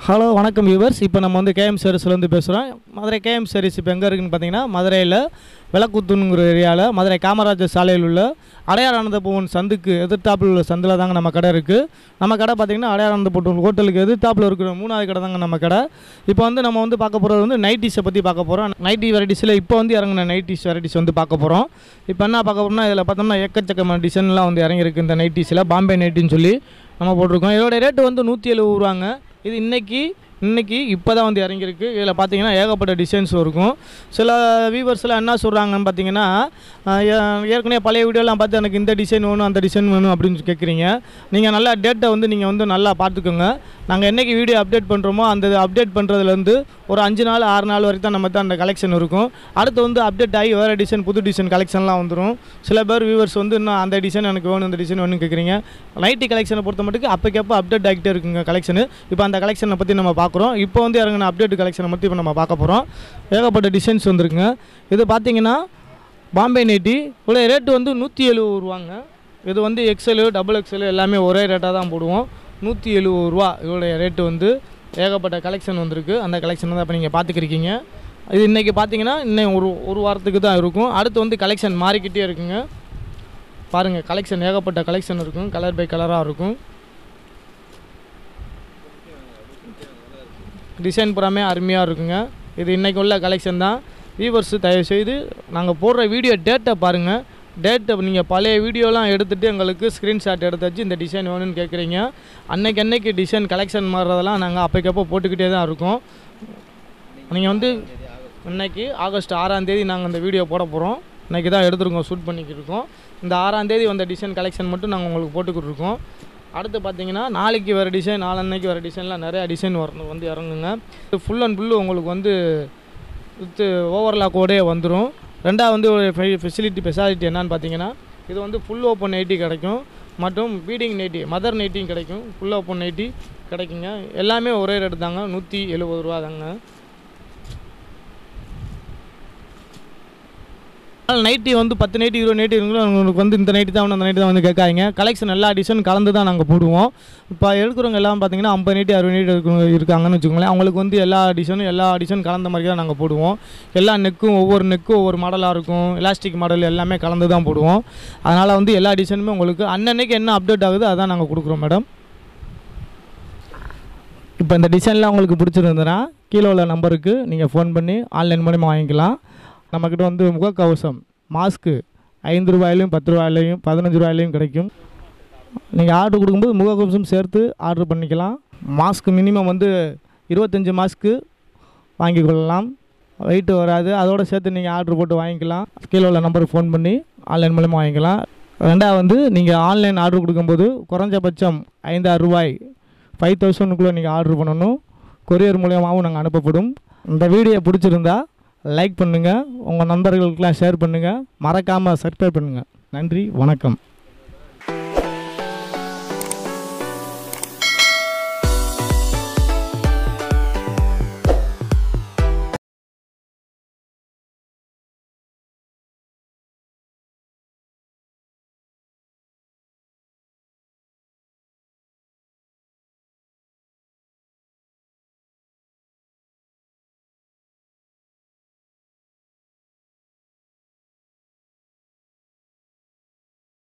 hello வணக்கம் viewers இப்போ நம்ம வந்து கேஎம் சர்வீஸ்லேருந்து பேசுகிறோம் மதுரை கேஎம் சர்வீஸ் இப்போ எங்கே இருக்குன்னு பார்த்தீங்கன்னா மதுரையில் விளக்குத்துணுங்கிற ஏரியாவில் மதுரை காமராஜர் சாலையில் உள்ள அடையாரானந்த பவன் சந்துக்கு எதிர்த்தாப்பில் உள்ள சந்தில் தாங்க நம்ம கடை இருக்குது நம்ம கடை பார்த்தீங்கன்னா அடையாரானந்த பவன் ஹோட்டலுக்கு எதிர்த்தாப்பில் இருக்கிற மூணாவது கடை தாங்க நம்ம கடை இப்போ வந்து நம்ம வந்து பார்க்க போகிறது வந்து நைட்டிஸை பற்றி பார்க்க போகிறோம் நைட்டி வெரைட்டிஸில் இப்போ வந்து இறங்கின நைட்டிஸ் வெரைட்டிஸ் வந்து பார்க்க போகிறோம் இப்போ என்ன பார்க்க போகிறோம்னா இதில் பார்த்தோம்னா எக்கச்சக்கமான டிசைன்லாம் வந்து இறங்கியிருக்கு இந்த நைட்டிஸில் பாம்பே நைட்டின்னு சொல்லி நம்ம போட்டிருக்கோம் இதோட ரேட்டு வந்து நூற்றி எழுபது ரூபாங்க இது இன்னைக்கு இன்னைக்கு இப்போ தான் வந்து இறங்கியிருக்கு இதில் பார்த்தீங்கன்னா ஏகப்பட்ட டிசைன்ஸ் இருக்கும் சில வியூவர்ஸ்லாம் என்ன சொல்கிறாங்கன்னு பார்த்தீங்கன்னா ஆஹ் ஏ- ஏற்கனவே பழைய வீடியோலாம் பார்த்து எனக்கு இந்த டிசைன் வேணும் அந்த டிசைன் வேணும் அப்படின்னு கேட்குறீங்க நீங்கள் நல்லா டேட்டை வந்து நீங்கள் வந்து நல்லா பார்த்துக்கோங்க நாங்கள் என்னைக்கு வீடியோ அப்டேட் பண்ணுறோமோ அந்த அப்டேட் பண்ணுறதுலேருந்து ஒரு அஞ்சு நாள் ஆறு நாள் வரைக்கும் தான் நம்ம தான் அந்த கலெக்ஷன் இருக்கும் அடுத்து வந்து அப்டேட் ஆகி வேறு டிசைன் புது டிசைன் கலெக்ஷன்லாம் வந்துடும் சில பேர் வியூவர்ஸ் வந்து இன்னும் அந்த டிசைன் எனக்கு வேணும் இந்த டிசைன் வேணும்னு கேட்குறீங்க நைட்டி கலெக்ஷனை பொறுத்த மட்டுக்கு அப்போக்கப்போ அப்டேட் ஆகிட்டே இருக்குங்க கலெக்ஷனு இப்போ அந்த கலெக்ஷனை பற்றி நம்ம பார்க்குறோம் இப்போ வந்து இறங்கின அப்டேட் கலெக்ஷனை பற்றி இப்போ நம்ம பார்க்க போகிறோம் ஏகப்பட்ட டிசைன்ஸ் வந்துருக்குங்க இது பார்த்தீங்கன்னா பாம்பே நைட்டி இவ்வளோ ரேட்டு வந்து நூற்றி எழுபது ரூபாங்க இது வந்து எக்ஸலு டபுள் எக்ஸலு எல்லாமே ஒரே ரேட்டாக தான் போடுவோம் நூற்றி எழுபது ரூபா இவ்வளோ ரேட்டு வந்து ஏகப்பட்ட கலெக்ஷன் வந்திருக்கு அந்த கலெக்ஷன் தான் இப்போ நீங்கள் பார்த்துக்கிருக்கீங்க இது இன்றைக்கி பார்த்தீங்கன்னா இன்னும் ஒரு ஒரு வாரத்துக்கு தான் இருக்கும் அடுத்து வந்து கலெக்ஷன் மாறிக்கிட்டே இருக்குங்க பாருங்கள் கலெக்ஷன் ஏகப்பட்ட கலெக்ஷன் இருக்கும் கலர் பை கலராக இருக்கும் டிசைன் புறாமே அருமையாக இருக்குங்க இது இன்றைக்கி உள்ள கலெக்ஷன் தான் வியூவர்ஸ் தயவுசெய்து நாங்கள் போடுற வீடியோ டேட்டை பாருங்கள் டேட்டை நீங்கள் பழைய வீடியோலாம் எடுத்துகிட்டு எங்களுக்கு ஸ்க்ரீன்ஷாட் எடுத்து வச்சு இந்த டிசைன் வேணும்னு கேட்குறீங்க அன்னைக்கு அன்னைக்கு டிசைன் கலெக்ஷன் மாறுறதெல்லாம் நாங்கள் அப்போக்கப்போ போட்டுக்கிட்டே தான் இருக்கோம் நீங்கள் வந்து இன்னைக்கு ஆகஸ்ட் ஆறாம் தேதி நாங்கள் இந்த வீடியோ போட போகிறோம் இன்றைக்கி தான் எடுத்துருக்கோம் ஷூட் பண்ணிக்கிட்டு இருக்கோம் இந்த ஆறாம் தேதி வந்த டிசைன் கலெக்ஷன் மட்டும் நாங்கள் உங்களுக்கு போட்டுக்கிட்டு இருக்கோம் அடுத்து பார்த்தீங்கன்னா நாளைக்கு வேறு டிசைன் நாளன்னைக்கு வேறு டிசைன்லாம் நிறையா டிசைன் வரணும் வந்து இறங்குங்க ஃபுல் அண்ட் ஃபுல்லு உங்களுக்கு வந்து வித்து ஓவர்லாக்கோடே வந்துடும் ரெண்டாவது வந்து ஒரு ஃபெசிலிட்டி ஸ்பெஷாலிட்டி என்னன்னு பார்த்தீங்கன்னா இது வந்து ஃபுல் ஓப்பன் நைட்டி கிடைக்கும் மற்றும் பீடிங் நைட்டி மதர் நைட்டியும் கிடைக்கும் ஃபுல் ஓப்பன் நைட்டி கிடைக்குங்க எல்லாமே ஒரே ரேட்டு தாங்க நூற்றி எழுபது ரூபா தாங்க நைட்டி வந்து பத்து நைட்டி இருபது நைட்டி இருக்குங்களோ உங்களுக்கு வந்து இந்த நைட்டி தான் வேணும் அந்த நைட்டி தான் வந்து கேட்காதீங்க கலெக்ஷன் எல்லா டிசைன் கலந்து தான் நாங்கள் போடுவோம் இப்போ எடுக்கிறவங்க எல்லாம் பார்த்தீங்கன்னா ஐம்பது நைட்டி அறுபது நைட்டி இருக்கவங்க இருக்காங்கன்னு வச்சுக்கோங்களேன் அவங்களுக்கு வந்து எல்லா டிசைனும் எல்லா டிசைன் கலந்த மாதிரி தான் நாங்கள் போடுவோம் எல்லா நெக்கும் ஒவ்வொரு நெக்கும் ஒவ்வொரு மாடலாக இருக்கும் எலாஸ்டிக் மாடல் எல்லாமே கலந்து தான் போடுவோம் அதனால் வந்து எல்லா டிசைனுமே உங்களுக்கு அன்னன்னைக்கு என்ன அப்டேட் ஆகுது அதான் நாங்கள் கொடுக்குறோம் மேடம் இப்போ இந்த டிசைன்லாம் உங்களுக்கு பிடிச்சிருந்ததுன்னா கீழே உள்ள நம்பருக்கு நீங்கள் ஃபோன் பண்ணி ஆன்லைன் மூலிமா வாங்கிக்கலாம் நம்மக்கிட்ட வந்து முகக்கவசம் மாஸ்க்கு ஐந்து ரூபாயிலையும் பத்து ரூபாயிலையும் பதினஞ்சு ரூபாயிலையும் கிடைக்கும் நீங்கள் ஆர்டர் கொடுக்கும்போது முகக்கவசம் சேர்த்து ஆர்டர் பண்ணிக்கலாம் மாஸ்க் மினிமம் வந்து இருபத்தஞ்சி மாஸ்க்கு வாங்கி கொள்ளலாம் வெயிட் வராது அதோட சேர்த்து நீங்கள் ஆர்டர் போட்டு வாங்கிக்கலாம் கீழே உள்ள நம்பருக்கு ஃபோன் பண்ணி ஆன்லைன் மூலமாக வாங்கிக்கலாம் ரெண்டாவது வந்து நீங்கள் ஆன்லைன் ஆர்டர் கொடுக்கும்போது குறைஞ்சபட்சம் ஐந்தாயிரம் ரூபாய் ஃபைவ் தௌசண்ட்குள்ளே நீங்கள் ஆர்டர் பண்ணணும் கொரியர் மூலியமாகவும் நாங்கள் அனுப்பப்படும் இந்த வீடியோ பிடிச்சிருந்தா லைக் பண்ணுங்கள் உங்கள் நண்பர்களுக்கெல்லாம் ஷேர் பண்ணுங்கள் மறக்காமல் சப்ஸ்கிரைப் பண்ணுங்கள் நன்றி வணக்கம்